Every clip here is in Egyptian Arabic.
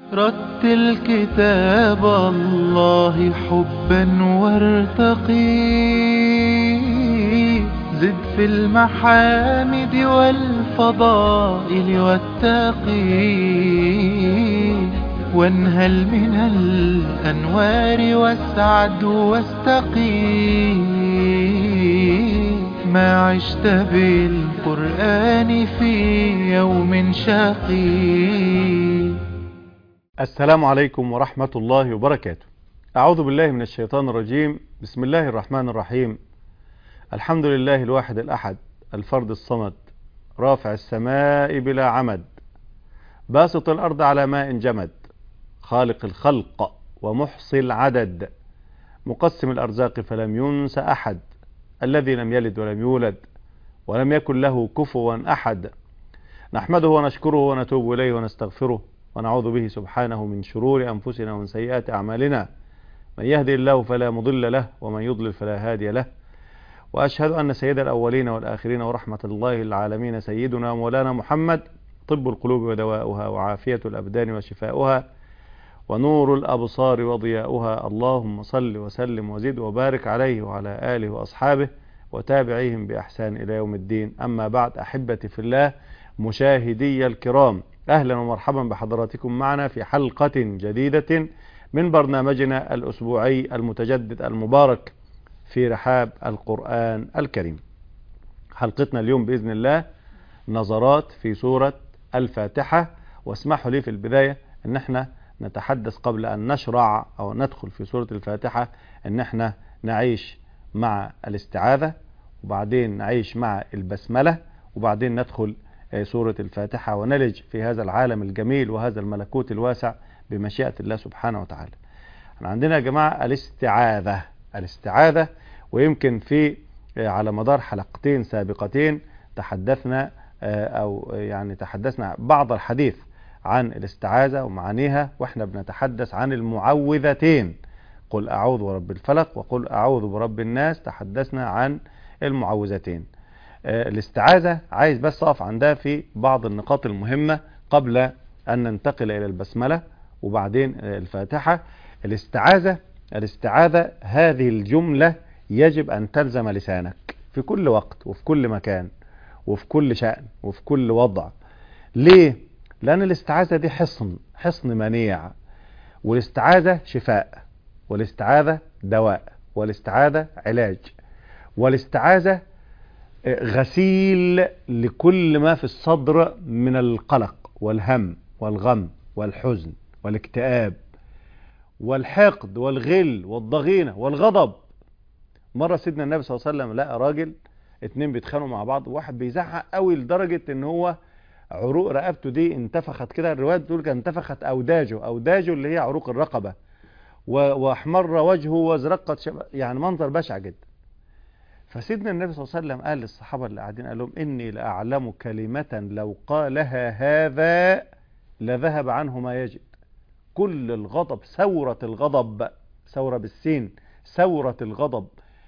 رتل كتاب الله حبا وارتقي زد في المحامد والفضائل والتقي وانهل من الأنوار واسعد واستقي ما عشت بالقرآن في يوم شقي السلام عليكم ورحمة الله وبركاته أعوذ بالله من الشيطان الرجيم بسم الله الرحمن الرحيم الحمد لله الواحد الأحد الفرد الصمد رافع السماء بلا عمد باسط الأرض على ماء جمد خالق الخلق ومحصي العدد مقسم الأرزاق فلم ينس أحد الذي لم يلد ولم يولد ولم يكن له كفوا أحد نحمده ونشكره ونتوب إليه ونستغفره ونعوذ به سبحانه من شرور أنفسنا ومن سيئات أعمالنا من يهدي الله فلا مضل له ومن يضلل فلا هادي له وأشهد أن سيد الأولين والآخرين ورحمة الله العالمين سيدنا مولانا محمد طب القلوب ودواؤها وعافية الأبدان وشفاؤها ونور الأبصار وضياؤها اللهم صل وسلم وزد وبارك عليه وعلى آله وأصحابه وتابعيهم بأحسان إلى يوم الدين أما بعد أحبتي في الله مشاهدي الكرام أهلا ومرحبا بحضراتكم معنا في حلقة جديدة من برنامجنا الأسبوعي المتجدد المبارك في رحاب القرآن الكريم حلقتنا اليوم بإذن الله نظرات في سورة الفاتحة واسمحوا لي في البداية ان احنا نتحدث قبل ان نشرع او ندخل في سورة الفاتحة ان احنا نعيش مع الاستعاذة وبعدين نعيش مع البسملة وبعدين ندخل سورة الفاتحة ونلج في هذا العالم الجميل وهذا الملكوت الواسع بمشيئة الله سبحانه وتعالى احنا عندنا يا جماعة الاستعاذة الاستعاذة ويمكن في على مدار حلقتين سابقتين تحدثنا او يعني تحدثنا بعض الحديث عن الاستعاذة ومعانيها واحنا بنتحدث عن المعوذتين قل اعوذ برب الفلق وقل اعوذ برب الناس تحدثنا عن المعوذتين الاستعاذة عايز بس اقف عندها في بعض النقاط المهمة قبل ان ننتقل الى البسملة وبعدين الفاتحة الاستعاذة الاستعاذة هذه الجملة يجب ان تلزم لسانك في كل وقت وفي كل مكان وفي كل شأن وفي كل وضع ليه؟ لأن الاستعاذة دي حصن حصن منيع والاستعاذة شفاء والاستعاذة دواء والاستعاذة علاج والاستعاذة غسيل لكل ما في الصدر من القلق والهم والغم والحزن والاكتئاب والحقد والغل والضغينة والغضب مرة سيدنا النبي صلى الله عليه وسلم لقى راجل اتنين بيتخانقوا مع بعض واحد بيزعق قوي لدرجة ان هو عروق رقبته دي انتفخت كده الرواية بتقول كان انتفخت اوداجه اوداجه اللي هي عروق الرقبة واحمر وجهه وازرقت شب... يعني منظر بشع جدا فسيدنا النبي صلى الله عليه وسلم قال للصحابة اللي قاعدين قال لهم اني لاعلم كلمة لو قالها هذا لذهب عنه ما يجد كل الغضب ثورة الغضب ثورة بالسين ثورة الغضب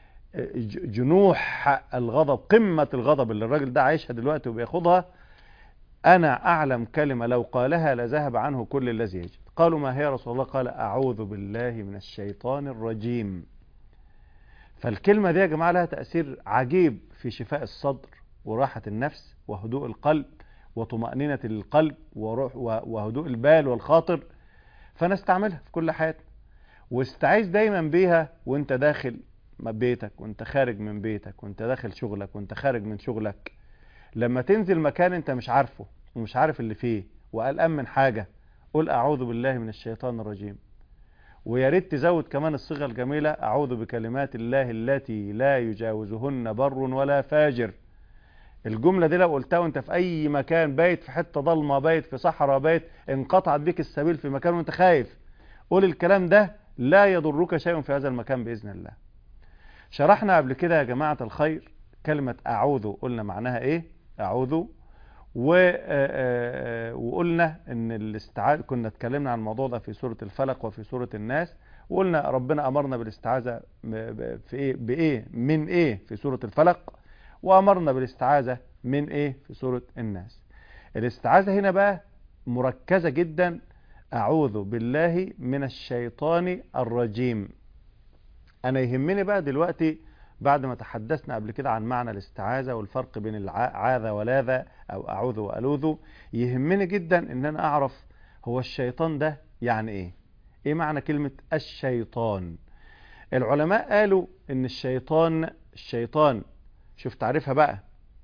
جنوح الغضب قمة الغضب اللي الراجل ده عايشها دلوقتي وبياخدها أنا أعلم كلمة لو قالها لذهب عنه كل الذي يجد قالوا ما هي يا رسول الله قال أعوذ بالله من الشيطان الرجيم فالكلمة دي يا جماعة لها تأثير عجيب في شفاء الصدر وراحة النفس وهدوء القلب وطمأنينة القلب وهدوء البال والخاطر فنستعملها في كل حياتنا واستعيذ دايما بيها وانت داخل بيتك وانت خارج من بيتك وانت داخل شغلك وانت خارج من شغلك لما تنزل مكان انت مش عارفه ومش عارف اللي فيه وقلقان من حاجة قل اعوذ بالله من الشيطان الرجيم ويا ريت تزود كمان الصيغه الجميلة اعوذ بكلمات الله التي لا يجاوزهن بر ولا فاجر الجملة دي لو قلتها وانت في اي مكان بايت في حتة ضلمة بايت في صحراء بايت انقطعت بيك السبيل في مكان وانت خايف قول الكلام ده لا يضرك شيء في هذا المكان بإذن الله شرحنا قبل كده يا جماعة الخير كلمة أعوذ قلنا معناها إيه أعوذ و... وقلنا ان الاستعاذة كنا اتكلمنا عن الموضوع ده في سورة الفلق وفي سورة الناس وقلنا ربنا امرنا بالاستعاذة في ايه بايه من ايه في سورة الفلق وامرنا بالاستعاذة من ايه في سورة الناس الاستعاذة هنا بقى مركزة جدا أعوذ بالله من الشيطان الرجيم أنا يهمني بقى دلوقتي بعد ما تحدثنا قبل كده عن معنى الاستعاذة والفرق بين العاذة ولاذة أو أعوذ وألوذ يهمني جدا إن أنا أعرف هو الشيطان ده يعني إيه إيه معنى كلمة الشيطان العلماء قالوا إن الشيطان الشيطان شوف تعريفها بقى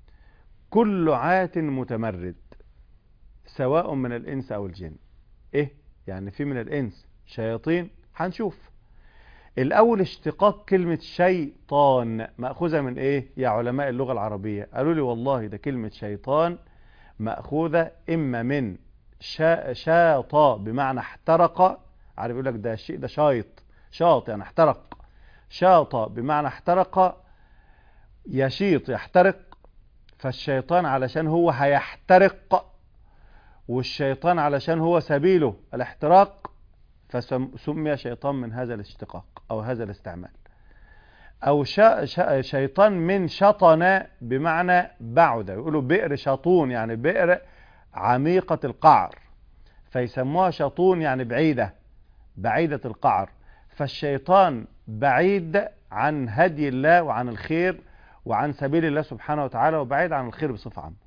كل عات متمرد سواء من الإنس أو الجن إيه يعني في من الإنس شياطين هنشوف الأول اشتقاق كلمة شيطان مأخوذة من إيه يا علماء اللغة العربية قالوا لي والله ده كلمة شيطان مأخوذة إما من شا شاط بمعنى احترق عارف يقول لك ده الشيء ده شايط شاط يعني احترق شاط بمعنى احترق يشيط يحترق فالشيطان علشان هو هيحترق والشيطان علشان هو سبيله الاحتراق فسمي شيطان من هذا الاشتقاق أو هذا الاستعمال أو شا شا شيطان من شطن بمعنى بعد يقولوا بئر شطون يعني بئر عميقة القعر فيسموها شطون يعني بعيدة بعيدة القعر فالشيطان بعيد عن هدي الله وعن الخير وعن سبيل الله سبحانه وتعالى وبعيد عن الخير بصفة عامة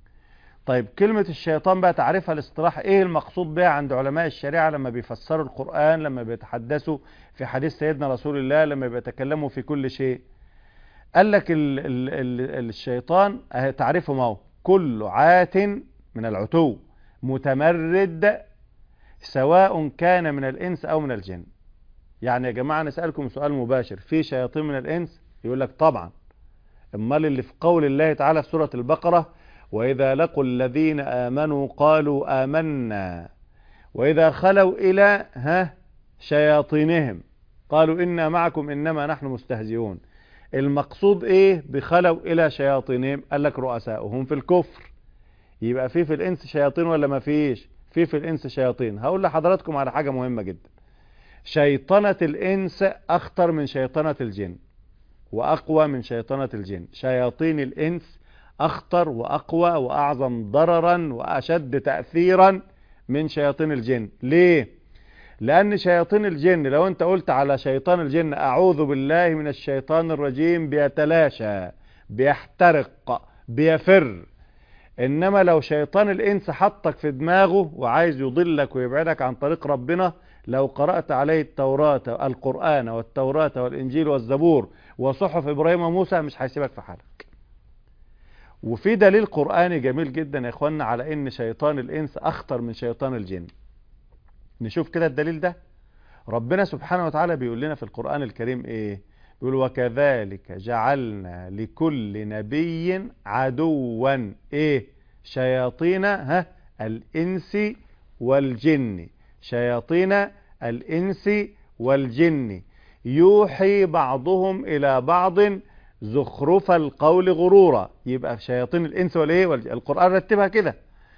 طيب كلمة الشيطان بقى تعرفها الاصطلاح ايه المقصود بها عند علماء الشريعة لما بيفسروا القرآن لما بيتحدثوا في حديث سيدنا رسول الله لما بيتكلموا في كل شيء قال لك ال ال ال الشيطان اه تعرفه ما هو كل عات من العتو متمرد سواء كان من الإنس أو من الجن يعني يا جماعة نسألكم سؤال مباشر في شياطين من الإنس يقول لك طبعا امال اللي في قول الله تعالى في سورة البقرة وإذا لقوا الذين آمنوا قالوا آمنا وإذا خلوا إلى ها شياطينهم قالوا إنا معكم إنما نحن مستهزئون المقصود إيه بخلوا إلى شياطينهم قال لك رؤساؤهم في الكفر يبقى في في الإنس شياطين ولا ما فيش في في الإنس شياطين هقول لحضراتكم على حاجة مهمة جدا شيطنة الإنس أخطر من شيطنة الجن وأقوى من شيطنة الجن شياطين الإنس أخطر وأقوى وأعظم ضررا وأشد تأثيرا من شياطين الجن ليه؟ لأن شياطين الجن لو أنت قلت على شيطان الجن أعوذ بالله من الشيطان الرجيم بيتلاشى بيحترق بيفر إنما لو شيطان الإنس حطك في دماغه وعايز يضلك ويبعدك عن طريق ربنا لو قرأت عليه التوراة القرآن والتوراة والإنجيل والزبور وصحف إبراهيم وموسى مش هيسيبك في حالك وفي دليل قرآني جميل جدا يا اخوانا على ان شيطان الانس اخطر من شيطان الجن نشوف كده الدليل ده ربنا سبحانه وتعالى بيقول لنا في القرآن الكريم ايه بيقول وكذلك جعلنا لكل نبي عدوا ايه شياطين ها الانس والجن شياطين الانس والجن يوحي بعضهم الى بعض زخرف القول غرورا يبقى شياطين الانس والايه القران رتبها كده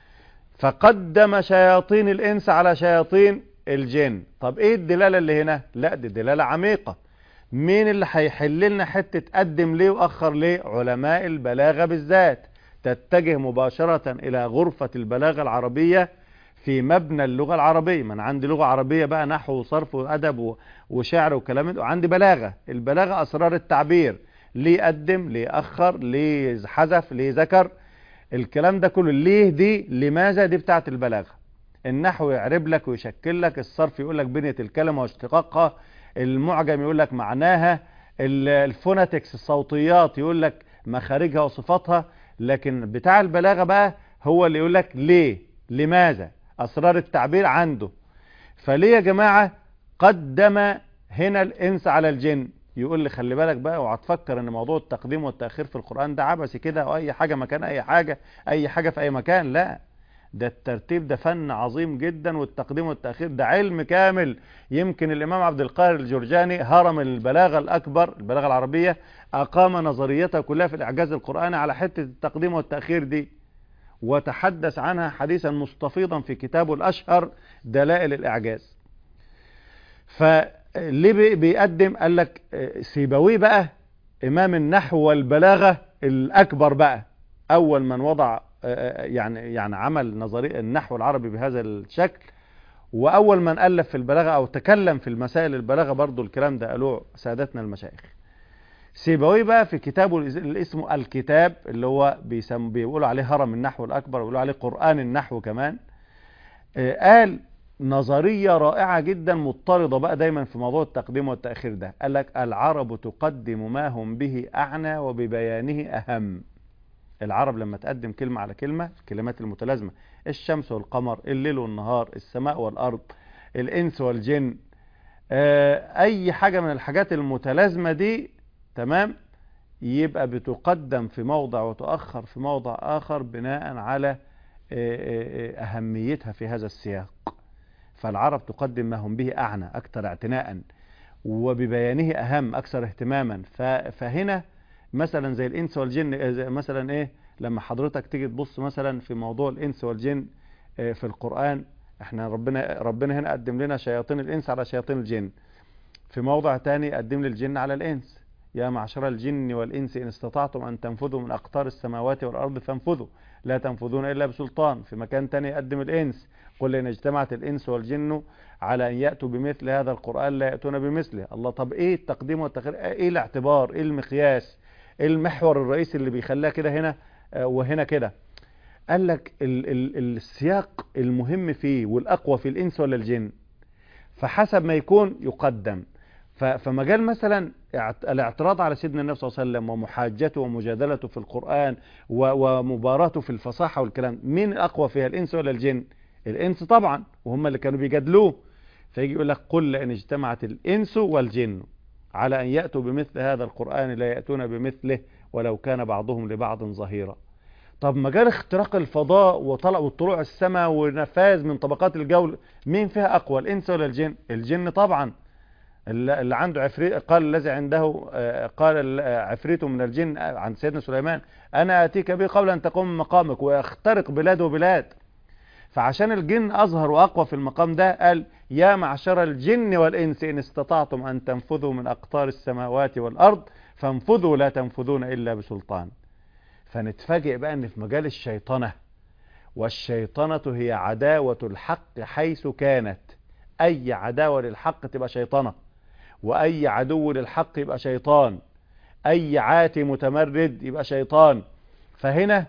فقدم شياطين الانس على شياطين الجن طب ايه الدلاله اللي هنا لا دي دلاله عميقه مين اللي هيحل لنا حته قدم ليه واخر ليه علماء البلاغه بالذات تتجه مباشره الى غرفه البلاغه العربيه في مبنى اللغه العربيه ما انا عندي لغه عربيه بقى نحو وصرف وادب وشعر وكلام وعندي بلاغه البلاغه اسرار التعبير ليه قدم ليه أخر ليه حذف ليه ذكر الكلام ده كله ليه دي لماذا دي بتاعت البلاغة النحو يعرب لك ويشكل لك الصرف يقول لك بنية الكلمة واشتقاقها المعجم يقول لك معناها الفوناتكس الصوتيات يقول لك مخارجها وصفاتها لكن بتاع البلاغة بقى هو اللي يقول لك ليه لماذا أسرار التعبير عنده فليه يا جماعة قدم هنا الإنس على الجن يقول لي خلي بالك بقى وهتفكر ان موضوع التقديم والتأخير في القرآن ده عبثي كده او اي حاجة مكان اي حاجة اي حاجة في اي مكان لا ده الترتيب ده فن عظيم جدا والتقديم والتأخير ده علم كامل يمكن الامام عبد القاهر الجرجاني هرم البلاغة الاكبر البلاغة العربية اقام نظريتها كلها في الاعجاز القرآني على حتة التقديم والتأخير دي وتحدث عنها حديثا مستفيضا في كتابه الاشهر دلائل الاعجاز ف ليه بيقدم قال لك سيبويه بقى امام النحو والبلاغه الاكبر بقى اول من وضع يعني يعني عمل نظريه النحو العربي بهذا الشكل واول من الف في البلاغه او تكلم في المسائل البلاغه برضو الكلام ده قالوه سادتنا المشايخ سيبويه بقى في كتابه اللي اسمه الكتاب اللي هو بيسم بيقولوا عليه هرم النحو الاكبر بيقولوا عليه قران النحو كمان آه، قال نظريه رائعه جدا مضطرده بقى دايما في موضوع التقديم والتاخير ده قال لك العرب تقدم ما هم به اعنى وببيانه اهم العرب لما تقدم كلمة على كلمة الكلمات المتلازمة الشمس والقمر الليل والنهار السماء والأرض الإنس والجن آه، أي حاجة من الحاجات المتلازمة دي تمام يبقى بتقدم في موضع وتؤخر في موضع آخر بناء على آه، آه، آه، أهميتها في هذا السياق فالعرب تقدم ما هم به أعنى أكثر اعتناء وببيانه أهم أكثر اهتماما ف- فهنا مثلا زي الإنس والجن آه، زي مثلا إيه لما حضرتك تيجي تبص مثلا في موضوع الإنس والجن آه، في القرآن احنا ربنا ربنا هنا قدم لنا شياطين الإنس على شياطين الجن في موضع تاني قدم لي الجن على الإنس يا معشر الجن والإنس إن استطعتم أن تنفذوا من أقطار السماوات والأرض فانفذوا لا تنفذون إلا بسلطان في مكان تاني يقدم الإنس قل إن اجتمعت الإنس والجن على أن يأتوا بمثل هذا القرآن لا يأتون بمثله الله طب إيه التقديم والتأخير إيه الاعتبار إيه المقياس إيه المحور الرئيسي اللي بيخليها كده هنا آه، وهنا كده قال لك ال ال السياق المهم فيه والأقوى في الإنس ولا الجن فحسب ما يكون يقدم ف- فمجال مثلا اعت- الاعتراض على سيدنا النبي صلى الله عليه وسلم ومحاجته ومجادلته في القرآن و- ومباراته في الفصاحة والكلام مين الأقوى فيها الإنس ولا الجن الإنس طبعا وهم اللي كانوا بيجادلوه فيجي يقول لك قل لئن اجتمعت الإنس والجن على أن يأتوا بمثل هذا القرآن لا يأتون بمثله ولو كان بعضهم لبعض ظهيرا طب مجال اختراق الفضاء وطلع والطلوع السماء ونفاذ من طبقات الجو مين فيها أقوى الإنس ولا الجن الجن طبعا اللي اللي عنده عفريت قال الذي عنده آه، قال ال- آه، عفريت من الجن آه، عن سيدنا سليمان انا اتيك به قبل ان تقوم من مقامك ويخترق بلاد وبلاد فعشان الجن اظهر واقوى في المقام ده قال يا معشر الجن والانس ان استطعتم ان تنفذوا من اقطار السماوات والارض فانفذوا لا تنفذون الا بسلطان فنتفاجئ بقى ان في مجال الشيطنه والشيطنه هي عداوه الحق حيث كانت اي عداوه للحق تبقى شيطنه واي عدو للحق يبقى شيطان اي عاتي متمرد يبقى شيطان فهنا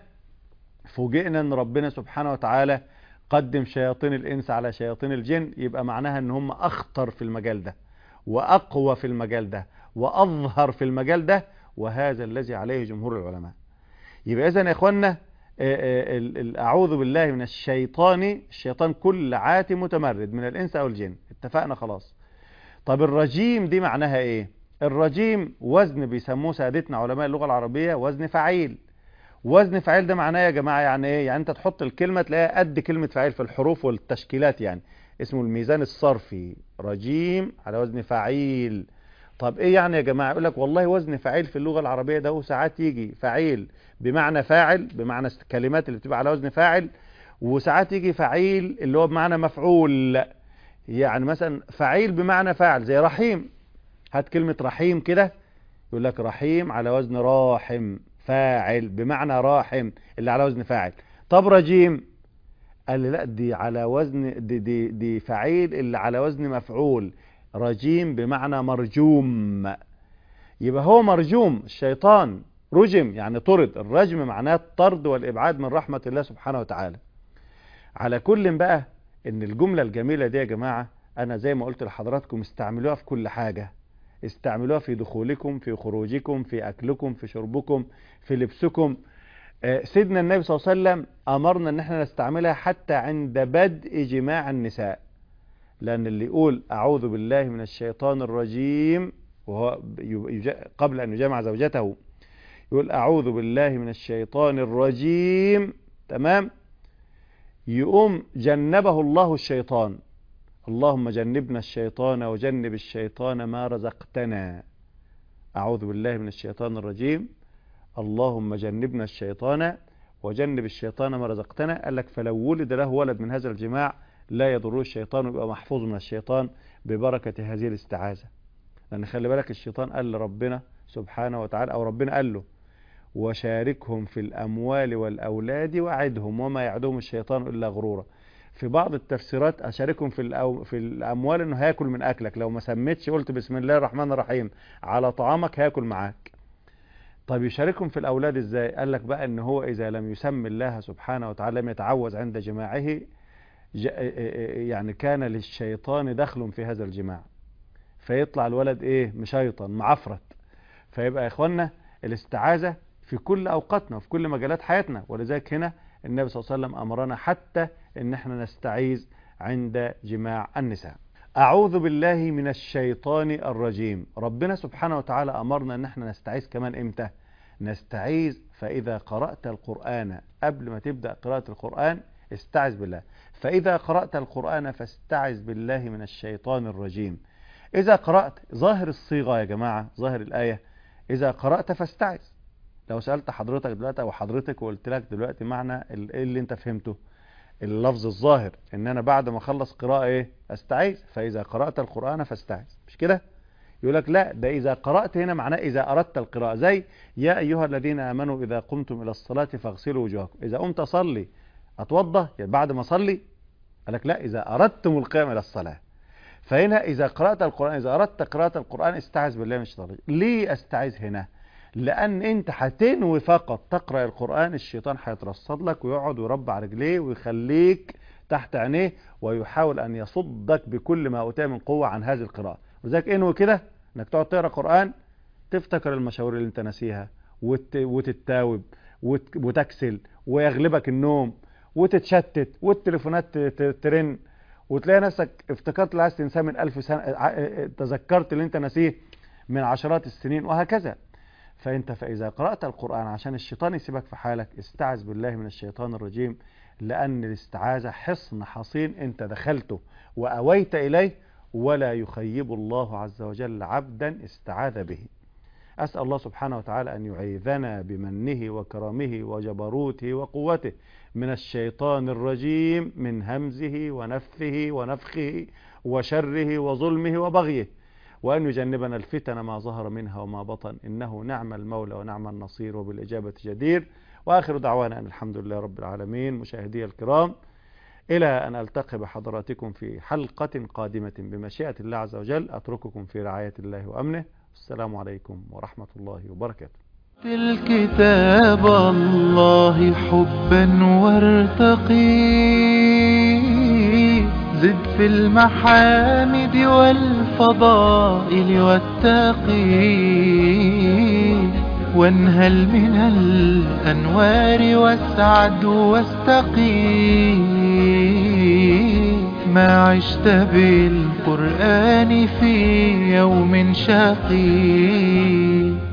فوجئنا ان ربنا سبحانه وتعالى قدم شياطين الانس على شياطين الجن يبقى معناها ان هم اخطر في المجال ده واقوى في المجال ده واظهر في المجال ده وهذا الذي عليه جمهور العلماء يبقى اذا يا اخوانا آه، آه، ال- ال- اعوذ بالله من الشيطان الشيطان كل عاتي متمرد من الانس او الجن اتفقنا خلاص طب الرجيم دي معناها ايه الرجيم وزن بيسموه سادتنا علماء اللغة العربية وزن فعيل وزن فعيل ده معناه يا جماعة يعني ايه يعني انت تحط الكلمة تلاقيها قد كلمة فعيل في الحروف والتشكيلات يعني اسمه الميزان الصرفي رجيم على وزن فعيل طب ايه يعني يا جماعة يقول لك والله وزن فعيل في اللغة العربية ده ساعات يجي فعيل بمعنى فاعل بمعنى الكلمات اللي بتبقى على وزن فاعل وساعات يجي فعيل اللي هو بمعنى مفعول يعني مثلا فعيل بمعنى فاعل زي رحيم هات كلمة رحيم كده يقول لك رحيم على وزن راحم فاعل بمعنى راحم اللي على وزن فاعل طب رجيم قال لي لا دي على وزن دي, دي, دي فعيل اللي على وزن مفعول رجيم بمعنى مرجوم يبقى هو مرجوم الشيطان رجم يعني طرد الرجم معناه الطرد والإبعاد من رحمة الله سبحانه وتعالى على كل بقى ان الجملة الجميلة دي يا جماعة انا زي ما قلت لحضراتكم استعملوها في كل حاجة استعملوها في دخولكم في خروجكم في اكلكم في شربكم في لبسكم آه، سيدنا النبي صلى الله عليه وسلم امرنا ان احنا نستعملها حتى عند بدء جماع النساء لان اللي يقول اعوذ بالله من الشيطان الرجيم وهو يج- قبل ان يجامع زوجته يقول اعوذ بالله من الشيطان الرجيم تمام يقوم جنبه الله الشيطان اللهم جنبنا الشيطان وجنب الشيطان ما رزقتنا أعوذ بالله من الشيطان الرجيم اللهم جنبنا الشيطان وجنب الشيطان ما رزقتنا قال لك فلو ولد له ولد من هذا الجماع لا يضره الشيطان ويبقى محفوظ من الشيطان ببركة هذه الاستعاذة لأن خلي بالك الشيطان قال لربنا سبحانه وتعالى أو ربنا قال له وشاركهم في الأموال والأولاد وعدهم وما يعدهم الشيطان إلا غرورا في بعض التفسيرات اشاركهم في الأو... في الاموال انه هياكل من اكلك لو ما سميتش قلت بسم الله الرحمن الرحيم على طعامك هياكل معاك طيب يشاركهم في الاولاد ازاي قال لك بقى ان هو اذا لم يسمي الله سبحانه وتعالى لم يتعوذ عند جماعه ج... يعني كان للشيطان دخل في هذا الجماع فيطلع الولد ايه مشيطن معفرت فيبقى يا اخوانا الاستعاذة في كل اوقاتنا وفي كل مجالات حياتنا ولذلك هنا النبي صلى الله عليه وسلم امرنا حتى ان احنا نستعيذ عند جماع النساء اعوذ بالله من الشيطان الرجيم ربنا سبحانه وتعالى امرنا ان احنا نستعيذ كمان امتى نستعيذ فاذا قرأت القرآن قبل ما تبدأ قراءة القرآن استعذ بالله فاذا قرأت القرآن فاستعذ بالله من الشيطان الرجيم اذا قرأت ظاهر الصيغة يا جماعة ظاهر الاية اذا قرأت فاستعذ لو سألت حضرتك دلوقتي او حضرتك وقلت لك دلوقتي معنى ايه اللي انت فهمته اللفظ الظاهر ان انا بعد ما اخلص قراءة ايه استعيذ فاذا قرأت القرآن فاستعذ مش كده يقول لك لا ده اذا قرأت هنا معناه اذا اردت القراءة زي يا ايها الذين امنوا اذا قمتم الى الصلاة فاغسلوا وجوهكم اذا قمت اصلي اتوضى يعني بعد ما اصلي قال لك لا اذا اردتم القيام الى الصلاة فهنا اذا قرأت القرآن اذا اردت قراءة القرآن استعذ بالله من الشيطان الرجيم ليه استعذ هنا لان انت هتنوي فقط تقرأ القرآن الشيطان هيترصد لك ويقعد ويربع رجليه ويخليك تحت عينيه ويحاول ان يصدك بكل ما اوتاه من قوة عن هذه القراءة ولذلك انوي كده انك تقعد تقرأ قرآن تفتكر المشاوير اللي انت ناسيها وت... وتتاوب وت... وتكسل ويغلبك النوم وتتشتت والتليفونات ترن وتلاقي نفسك افتكرت اللي عايز تنساه من ألف سنة تذكرت اللي انت ناسيه من عشرات السنين وهكذا فانت فاذا قرأت القرآن عشان الشيطان يسيبك في حالك استعذ بالله من الشيطان الرجيم لان الاستعاذة حصن حصين انت دخلته واويت اليه ولا يخيب الله عز وجل عبدا استعاذ به أسأل الله سبحانه وتعالى أن يعيذنا بمنه وكرمه وجبروته وقوته من الشيطان الرجيم من همزه ونفثه ونفخه وشره وظلمه وبغيه وأن يجنبنا الفتن ما ظهر منها وما بطن إنه نعم المولى ونعم النصير وبالإجابة جدير وآخر دعوانا أن الحمد لله رب العالمين مشاهدي الكرام إلى أن ألتقي بحضراتكم في حلقة قادمة بمشيئة الله عز وجل أترككم في رعاية الله وأمنه السلام عليكم ورحمة الله وبركاته الكتاب الله حبا وارتقي زد في المحامد والفضائل والتقي وانهل من الأنوار واسعد واستقي ما عشت بالقرآن في يوم شقي